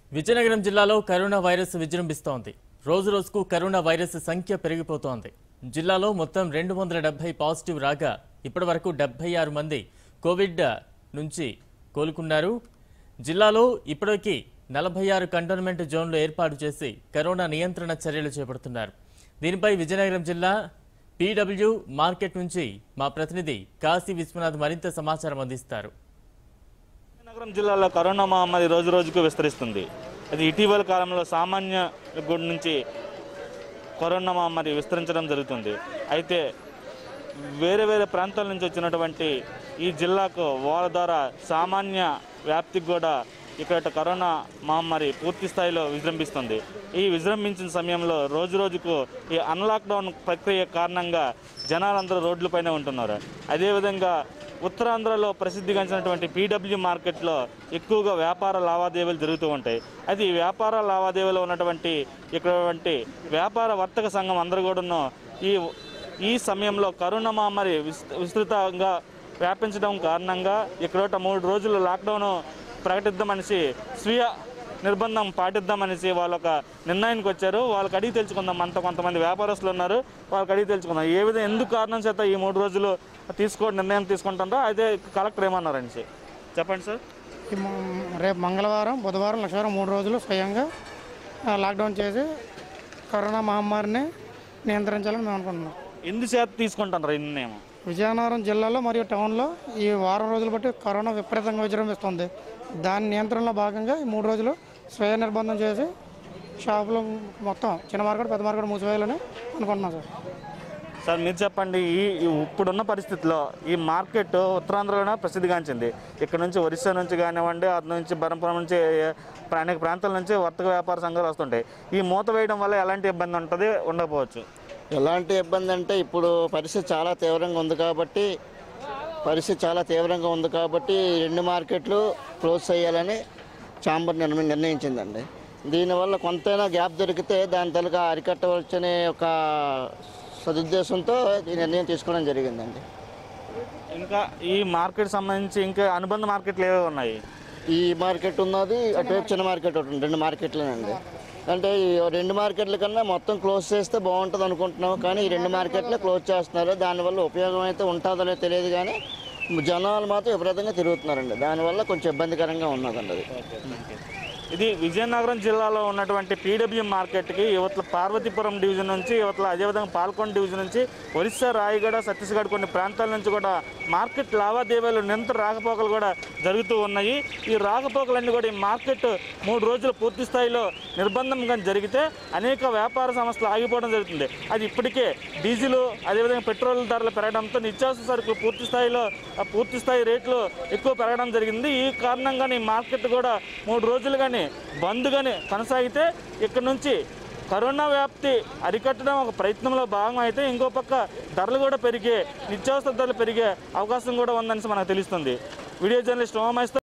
విజయనగరం జిల్లాలో corona virus విజృంభిస్తోంది రోజు రోజుకు కరోనా వైరస్ సంఖ్య పెరిగిపోతోంది జిల్లాలో మొత్తం రెండు వందల డెబ్బై పాజిటివ్ రాగా ఇప్పటి వరకు డెబ్బై ఆరు మంది కోవిడ్ నుంచి కోలుకున్నారు జిల్లాలో ఇప్పటికీ నలభై ఆరు కంటోన్మెంట్ జోన్లు ఏర్పాటు చేసి కరోనా నియంత్రణ చర్యలు చేపడుతున్నారు దీనిపై విజయనగరం జిల్లా పీడబ్ల్యూ మార్కెట్ నుంచి మా ప్రతినిధి కాశీ విశ్వనాథ్ మరింత సమాచారం అందిస్తారు విజయనగరం జిల్లాలో కరోనా మహమ్మారి రోజు రోజుకు విస్తరిస్తుంది అది ఇటీవల కాలంలో సామాన్య గుడి నుంచి కరోనా మహమ్మారి విస్తరించడం జరుగుతుంది అయితే వేరే వేరే ప్రాంతాల నుంచి వచ్చినటువంటి ఈ జిల్లాకు వాళ్ళ ద్వారా సామాన్య వ్యాప్తికి కూడా ఇక్కడ కరోనా మహమ్మారి పూర్తి స్థాయిలో విజృంభిస్తుంది ఈ విజృంభించిన సమయంలో రోజు రోజుకు ఈ అన్లాక్డౌన్ ప్రక్రియ కారణంగా జనాలందరూ రోడ్లపైనే ఉంటున్నారు అదేవిధంగా ఉత్తరాంధ్రలో ప్రసిద్ధిగాంచినటువంటి పీడబ్ల్యూ మార్కెట్లో ఎక్కువగా వ్యాపార లావాదేవీలు జరుగుతూ ఉంటాయి అది వ్యాపార లావాదేవీలో ఉన్నటువంటి ఇక్కడ వ్యాపార వర్తక సంఘం అందరూ కూడాను ఈ ఈ సమయంలో కరోనా మహమ్మారి విస్- విస్తృతంగా వ్యాపించడం కారణంగా ఇక్కడ మూడు రోజులు లాక్డౌన్ ప్రకటిద్దామనేసి స్వీయ నిర్బంధం పాటిద్దామనేసి వాళ్ళు ఒక నిర్ణయానికి వచ్చారు వాళ్ళకి అడిగి తెలుసుకుందాం మనతో కొంతమంది వ్యాపారస్తులు ఉన్నారు వాళ్ళకి అడిగి తెలుసుకుందాం ఏ విధంగా ఎందుకు కారణం చేత ఈ మూడు రోజులు తీసుకో నిర్ణయం తీసుకుంటారో అదే కలెక్టర్ ఏమన్నారనేసి చెప్పండి సార్ ఈ మ- రేపు మంగళవారం బుధవారం లక్షవారం మూడు రోజులు స్వయంగా ఆ, లాక్డౌన్ చేసి కరోనా మహమ్మారిని నియంత్రించాలని మేము అనుకుంటున్నాం ఎందుచేత తీసుకుంటారు ఈ నిర్ణయం విజయనగరం జిల్లాలో మరియు టౌన్లో ఈ వారం రోజులు బట్టి కరోనా విపరీతంగా విజృంభిస్తుంది దాని నియంత్రణలో భాగంగా ఈ మూడు రోజులు స్వయ నిర్బంధం చేసి షాపులు మొత్తం చిన్న మార్కెట్ పెద్ద మార్కెట్ మూసివేయాలని అనుకుంటున్నాం సార్ సార్ మీరు చెప్పండి ఈ ఈ ఇప్పుడున్న పరిస్థితిలో ఈ మార్కెట్ ఉత్తరాంధ్రలోనే ప్రసిద్ధిగాంచింది ఇక్కడ నుంచి ఒరిస్సా నుంచి కానివ్వండి అటు నుంచి బరంపురం నుంచి ప్ర- అనేక ప్రాంతాల నుంచి వర్తక వ్యాపార సంఘాలు వస్తుంటాయి ఈ మూత వేయడం వల్ల ఎలాంటి ఇబ్బంది ఉంటుంది ఉండకపోవచ్చు ఎలాంటి ఇబ్బంది అంటే ఇప్పుడు పరిస్థితి చాలా తీవ్రంగా ఉంది కాబట్టి పరిస్థితి చాలా తీవ్రంగా ఉంది కాబట్టి రెండు మార్కెట్లు క్లోజ్ చేయాలని ఛాంబర్ నిర్ణ నిర్ణయించిందండి దీనివల్ల కొంతైనా గ్యాప్ దొరికితే దాని తలుగా అరికట్టవచ్చనే ఒక సదుద్దేశంతో ఈ నిర్ణయం తీసుకోవడం జరిగిందండి ఇంకా ఈ మార్కెట్ సంబంధించి ఇంకా అనుబంధ మార్కెట్లు ఏవే ఉన్నాయి ఈ మార్కెట్ ఉన్నది అటువైపు చిన్న మార్కెట్ ఒకటి ఉంది రెండు మార్కెట్లేనండి అంటే ఈ రెండు మార్కెట్ల కన్నా మొత్తం క్లోజ్ చేస్తే బాగుంటుంది అనుకుంటున్నాం కానీ ఈ రెండు మార్కెట్లే క్లోజ్ చేస్తున్నారు దానివల్ల ఉపయోగం అయితే ఉంటుందో లేదో తెలియదు కానీ జనాలు మాత్రం విపరీతంగా తిరుగుతున్నారండి దానివల్ల కొంచెం ఇబ్బందికరంగా ఉన్నదండి అది ఇది విజయనగరం జిల్లాలో ఉన్నటువంటి పీడబ్ల్యూ మార్కెట్కి యువతల పార్వతీపురం డివిజన్ నుంచి యువతల అదేవిధంగా పాల్కొండ డివిజన్ నుంచి ఒరిస్సా రాయగడ ఛత్తీస్గఢ్ కొన్ని ప్రాంతాల నుంచి కూడా మార్కెట్ లావాదేవీలు నిరంతర రాకపోకలు కూడా జరుగుతూ ఉన్నాయి ఈ రాకపోకలన్నీ కూడా ఈ మార్కెట్ మూడు రోజులు పూర్తి స్థాయిలో నిర్బంధంగా జరిగితే అనేక వ్యాపార సంస్థలు ఆగిపోవడం జరుగుతుంది అది ఇప్పటికే డీజిల్ అదేవిధంగా పెట్రోల్ ధరలు పెరగడంతో నిత్యావసర సరుకులు పూర్తి స్థాయిలో ఆ పూర్తి స్థాయి రేట్లు ఎక్కువ పెరగడం జరిగింది ఈ కారణంగానే ఈ మార్కెట్ కూడా మూడు రోజులు కానీ బంద్ కానీ కొనసాగితే ఇక్కడ నుంచి కరోనా వ్యాప్తి అరికట్టడం ఒక ప్రయత్నంలో భాగం అయితే ఇంకో పక్క ధరలు కూడా పెరిగే నిత్యావసర ధరలు పెరిగే అవకాశం కూడా ఉందని మనకు తెలుస్తుంది వీడియో జర్నలిస్ట్ ఉమామేశ్వర్